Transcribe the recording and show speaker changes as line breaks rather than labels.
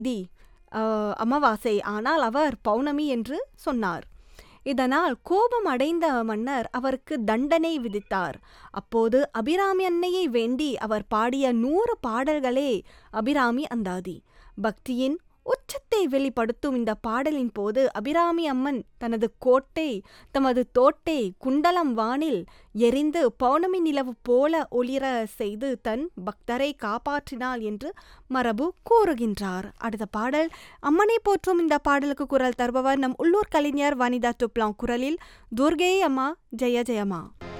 தி அஹ், அமாவாசை ஆனால் அவர் பௌர்ணமி என்று சொன்னார் இதனால் கோபம் அடைந்த மன்னர் அவருக்கு தண்டனை விதித்தார் அப்போது அபிராமி அன்னையை வேண்டி அவர் பாடிய நூறு பாடல்களே அபிராமி அந்தாதி பக்தியின் உச்சத்தை வெளிப்படுத்தும் இந்த பாடலின் போது அபிராமி அம்மன் தனது கோட்டை தமது தோட்டை குண்டலம் வானில் எரிந்து பௌர்ணமி நிலவு போல ஒளிர செய்து தன் பக்தரை காப்பாற்றினாள் என்று மரபு கூறுகின்றார் அடுத்த பாடல் அம்மனை போற்றும் இந்த பாடலுக்கு குரல் தருபவர் நம் உள்ளூர் கலைஞர் வனிதா துப்லாம் குரலில் துர்கே அம்மா ஜெய ஜெயமா